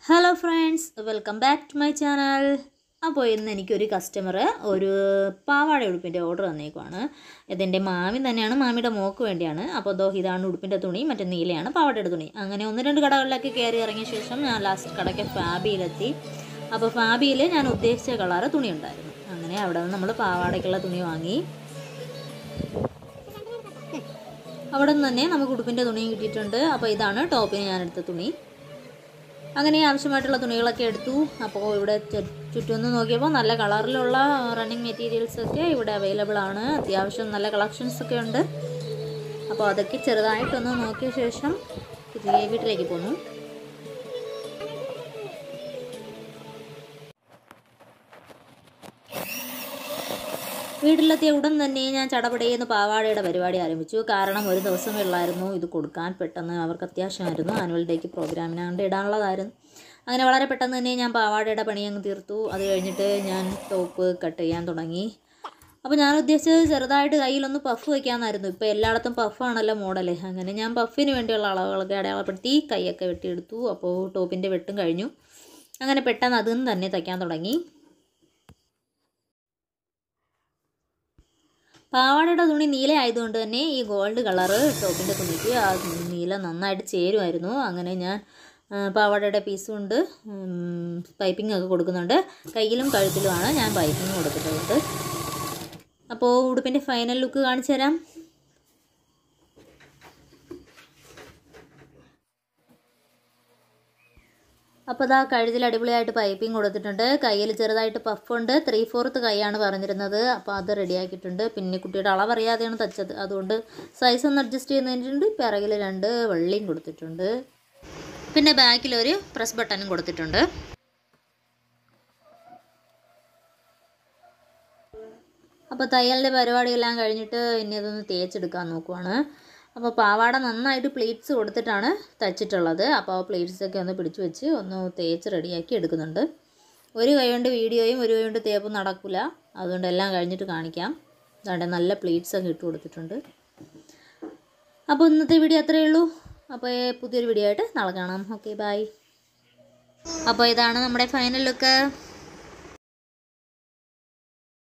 hello friends welcome back to my channel അപ്പോൾ ഇന്ന് എനിക്കൊരു കസ്റ്റമർ ഒരു പാവാട ഉടുപ്പിൻ്റെ ഓർഡർ തന്നേക്കുവാണ് ഇതിൻ്റെ മാമി തന്നെയാണ് മാമിയുടെ മോക്ക് വേണ്ടിയാണ് അപ്പോൾ ദോ ഇതാണ് ഉടുപ്പിൻ്റെ തുണി മറ്റേ നീലയാണ് പാവാടയുടെ തുണി അങ്ങനെ ഒന്ന് രണ്ട് കടകളിലൊക്കെ കയറി ഇറങ്ങിയ ശേഷം ഞാൻ ലാസ്റ്റ് കടയ്ക്ക് ഫാബിയിലെത്തി അപ്പോൾ ഫാബിയിൽ ഞാൻ ഉദ്ദേശിച്ച കളറ് തുണി ഉണ്ടായിരുന്നു അങ്ങനെ അവിടെ നിന്ന് നമ്മൾ പാവാടയ്ക്കുള്ള തുണി വാങ്ങി അവിടെ നിന്ന് തന്നെ നമുക്ക് ഉടുപ്പിൻ്റെ തുണിയും കിട്ടിയിട്ടുണ്ട് അപ്പോൾ ഇതാണ് ടോപ്പിന് ഞാൻ എടുത്ത തുണി അങ്ങനെ ആവശ്യമായിട്ടുള്ള തുണികളൊക്കെ എടുത്തു അപ്പോൾ ഇവിടെ ചു- ചുറ്റുമൊന്ന് നോക്കിയപ്പോൾ നല്ല കളറിലുള്ള റണ്ണിങ് മെറ്റീരിയൽസ് ഒക്കെ ഇവിടെ അവൈലബിൾ ആണ് അത്യാവശ്യം നല്ല കളക്ഷൻസ് ഒക്കെ ഉണ്ട് അപ്പോൾ അതൊക്കെ ചെറുതായിട്ടൊന്ന് നോക്കിയ ശേഷം തിരികെ വീട്ടിലേക്ക് പോന്നു വീട്ടിലെത്തിയ ഉടൻ തന്നെ ഞാൻ ചടപടയെന്ന് പാവാടയുടെ പരിപാടി ആരംഭിച്ചു കാരണം ഒരു ദിവസമേ ഉള്ളായിരുന്നു ഇത് കൊടുക്കാൻ പെട്ടെന്ന് അവർക്ക് അത്യാവശ്യമായിരുന്നു ആനുവൽ ഡേക്ക് പ്രോഗ്രാമിനാണ്ട് ഇടാനുള്ളതായിരുന്നു അങ്ങനെ വളരെ പെട്ടെന്ന് തന്നെ ഞാൻ പാവാടയുടെ പണി അങ്ങ് തീർത്തു അത് കഴിഞ്ഞിട്ട് ഞാൻ ടോപ്പ് കട്ട് ചെയ്യാൻ തുടങ്ങി അപ്പോൾ ഞാൻ ഉദ്ദേശിച്ചത് ചെറുതായിട്ട് കയ്യിലൊന്ന് പഫ് വയ്ക്കാമെന്നായിരുന്നു ഇപ്പോൾ എല്ലായിടത്തും പഫാണല്ലോ മോഡല് അങ്ങനെ ഞാൻ പഫിന് വേണ്ടിയുള്ള അളവുകളൊക്കെ അടയാളപ്പെടുത്തി കൈയൊക്കെ വെട്ടിയെടുത്തു അപ്പോൾ ടോപ്പിൻ്റെ വെട്ടും കഴിഞ്ഞു അങ്ങനെ പെട്ടെന്ന് അതിൽ നിന്ന് തന്നെ തയ്ക്കാൻ തുടങ്ങി പാവാടയുടെ തുണി നീല ആയതുകൊണ്ട് തന്നെ ഈ ഗോൾഡ് കളറ് ടോപ്പിൻ്റെ തുണിക്ക് ആ നീല നന്നായിട്ട് ചേരുമായിരുന്നു അങ്ങനെ ഞാൻ ആ, പാവാടയുടെ പീസ് കൊണ്ട് പൈപ്പിംഗ് ഒക്കെ കൊടുക്കുന്നുണ്ട് കയ്യിലും കഴുത്തിലുമാണ് ഞാൻ പൈപ്പിംഗ് കൊടുത്തിട്ടുള്ളത് അപ്പോൾ ഉടുപ്പിൻ്റെ ഫൈനൽ ലുക്ക് കാണിച്ചു തരാം അപ്പോൾ ഇതാ കഴുതിൽ അടിപൊളിയായിട്ട് പൈപ്പിംഗ് കൊടുത്തിട്ടുണ്ട് കയ്യിൽ ചെറുതായിട്ട് പഫുണ്ട് ത്രീ ഫോർത്ത് കൈയാണ് പറഞ്ഞിരുന്നത് അപ്പോൾ അത് റെഡിയാക്കിയിട്ടുണ്ട് പിന്നെ കുട്ടിയുടെ അളവ് അറിയാതെയാണ് തച്ചത് അതുകൊണ്ട് സൈസ് ഒന്ന് അഡ്ജസ്റ്റ് ചെയ്യുന്നതിനുണ്ട് പിറകിൽ രണ്ട് വെള്ളിയും കൊടുത്തിട്ടുണ്ട് പിന്നെ ബാക്കിൽ ഒരു പ്രസ് ബട്ടണും കൊടുത്തിട്ടുണ്ട് അപ്പോൾ തയ്യലിൻ്റെ പരിപാടിയെല്ലാം കഴിഞ്ഞിട്ട് ഇനി ഇതൊന്ന് തേച്ചെടുക്കാൻ നോക്കുവാണ് അപ്പോൾ പാവാട നന്നായിട്ട് പ്ലീറ്റ്സ് കൊടുത്തിട്ടാണ് തച്ചിട്ടുള്ളത് അപ്പോൾ പ്ലീറ്റ്സ് ഒക്കെ ഒന്ന് പിടിച്ചു വെച്ച് ഒന്ന് തേച്ച് റെഡിയാക്കി എടുക്കുന്നുണ്ട് ഒരു കൈ കൊണ്ട് വീഡിയോയും ഒരു കൈ കൊണ്ട് തേപ്പും നടക്കില്ല അതുകൊണ്ട് എല്ലാം കഴിഞ്ഞിട്ട് കാണിക്കാം അതുകൊണ്ട് നല്ല പ്ലീറ്റ്സ് ഒക്കെ ഇട്ട് കൊടുത്തിട്ടുണ്ട് അപ്പോൾ ഇന്നത്തെ വീഡിയോ അത്രയേ ഉള്ളൂ അപ്പോൾ പുതിയൊരു വീഡിയോ ആയിട്ട് നാളെ കാണാം ഓക്കെ ബൈ അപ്പോൾ ഇതാണ് നമ്മുടെ ഫൈനൽ ലുക്ക്